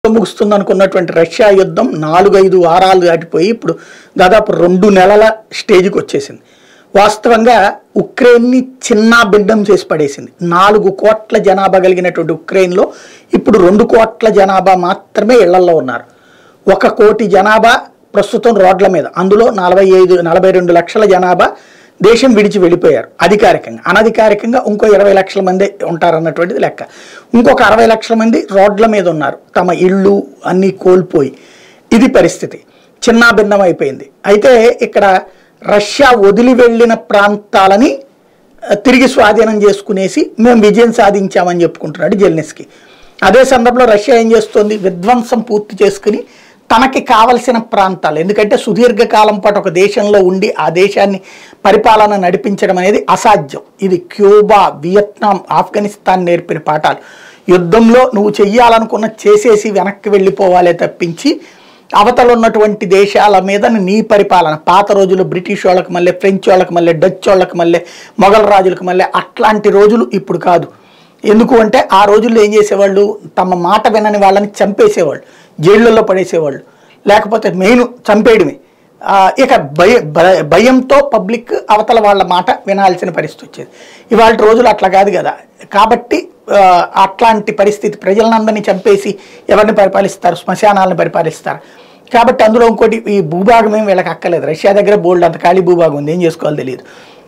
ముగుస్తుంది అనుకున్నటువంటి రష్యా యుద్ధం నాలుగైదు వారాలు దాటిపోయి ఇప్పుడు దాదాపు రెండు నెలల స్టేజ్కి వచ్చేసింది వాస్తవంగా ఉక్రెయిన్ని చిన్న బిడ్డం చేసి పడేసింది నాలుగు కోట్ల జనాభా కలిగినటువంటి ఉక్రెయిన్లో ఇప్పుడు రెండు కోట్ల జనాభా మాత్రమే ఇళ్లలో ఉన్నారు ఒక కోటి జనాభా ప్రస్తుతం రోడ్ల మీద అందులో నలభై ఐదు నలభై రెండు లక్షల జనాభా దేశం విడిచి వెళ్ళిపోయారు అధికారికంగా అనధికారికంగా ఇంకో ఇరవై లక్షల మంది ఉంటారన్నటువంటిది లెక్క ఇంకొక అరవై లక్షల మంది రోడ్ల మీద ఉన్నారు తమ ఇళ్ళు అన్నీ కోల్పోయి ఇది పరిస్థితి చిన్న భిన్నం అయిపోయింది అయితే ఇక్కడ రష్యా వదిలి వెళ్ళిన ప్రాంతాలని ఆ, తిరిగి స్వాధీనం చేసుకునేసి మేము విజయం సాధించామని చెప్పుకుంటున్నాడు జెల్నిస్కి అదే సందర్భంలో రష్యా ఏం చేస్తుంది విధ్వంసం పూర్తి చేసుకుని తనకి కావలసిన ప్రాంతాలు ఎందుకంటే సుదీర్ఘకాలం పాటు ఒక దేశంలో ఉండి ఆ దేశాన్ని పరిపాలన నడిపించడం అనేది అసాధ్యం ఇది క్యూబా వియత్నాం ఆఫ్ఘనిస్తాన్ నేర్పిన పాఠాలు యుద్ధంలో నువ్వు చెయ్యాలనుకున్న చేసేసి వెనక్కి వెళ్ళిపోవాలే తప్పించి అవతల ఉన్నటువంటి దేశాల మీద నీ పరిపాలన పాత రోజులు బ్రిటిష్ వాళ్ళకి మళ్ళీ ఫ్రెంచ్ వాళ్ళకి మళ్ళీ డచ్ వాళ్ళకి మళ్ళీ మొఘల్ రాజులకు మళ్ళీ అట్లాంటి రోజులు ఇప్పుడు కాదు ఎందుకు అంటే ఆ రోజుల్లో ఏం చేసేవాళ్ళు తమ మాట వినని వాళ్ళని చంపేసేవాళ్ళు జైళ్ళల్లో పడేసేవాళ్ళు లేకపోతే మెయిన్ చంపేయడమే ఆ, ఇక భయ భయ- భయంతో పబ్లిక్ అవతల వాళ్ళ మాట వినాల్సిన పరిస్థితి వచ్చేది ఇవాళ రోజులు అట్లా కాదు కదా కాబట్టి ఆ, అట్లాంటి పరిస్థితి ప్రజలందరినీ చంపేసి ఎవరిని పరిపాలిస్తారు శ్మశానాలను పరిపాలిస్తారు కాబట్టి అందులో ఇంకోటి ఈ భూభాగం ఏం వీళ్ళకి అక్కలేదు రష్యా దగ్గర బోల్డ్ అంత ఖాళీ భూభాగం ఉంది ఏం చేసుకోవాలో తెలియదు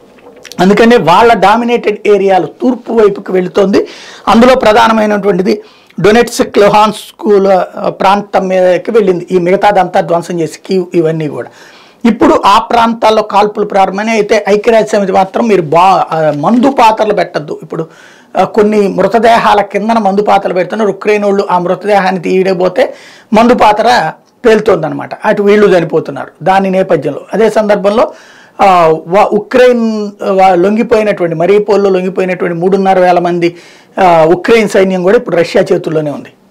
అందుకనే వాళ్ళ డామినేటెడ్ ఏరియాలు తూర్పు వైపుకి వెళుతోంది అందులో ప్రధానమైనటువంటిది డొనెట్స్క్ లొహాన్ స్కూల్ ప్రాంతం మీదకి వెళ్ళింది ఈ మిగతాదంతా ధ్వంసం చేసి కీవ్ ఇవన్నీ కూడా ఇప్పుడు ఆ ప్రాంతాల్లో కాల్పులు ప్రారంభమని అయితే ఐక్యరాజ్య సమితి మాత్రం మీరు బా ఆ, మందు పాత్రలు పెట్టద్దు ఇప్పుడు ఆ, కొన్ని మృతదేహాల కిందన మందు పాత్రలు పెడుతున్నారు ఉక్రెయిన్ వాళ్ళు ఆ మృతదేహాన్ని తీయడపోతే మందు పాత్ర పేలుతోందనమాట అటు వీళ్ళు చనిపోతున్నారు దాని నేపథ్యంలో అదే సందర్భంలో ఆ, వా- ఉక్రెయిన్ వా- లొంగిపోయినటువంటి మరీపోల్లో లొంగిపోయినటువంటి మూడున్నర వేల మంది ఆ, ఉక్రెయిన్ సైన్యం కూడా ఇప్పుడు రష్యా చేతుల్లోనే ఉంది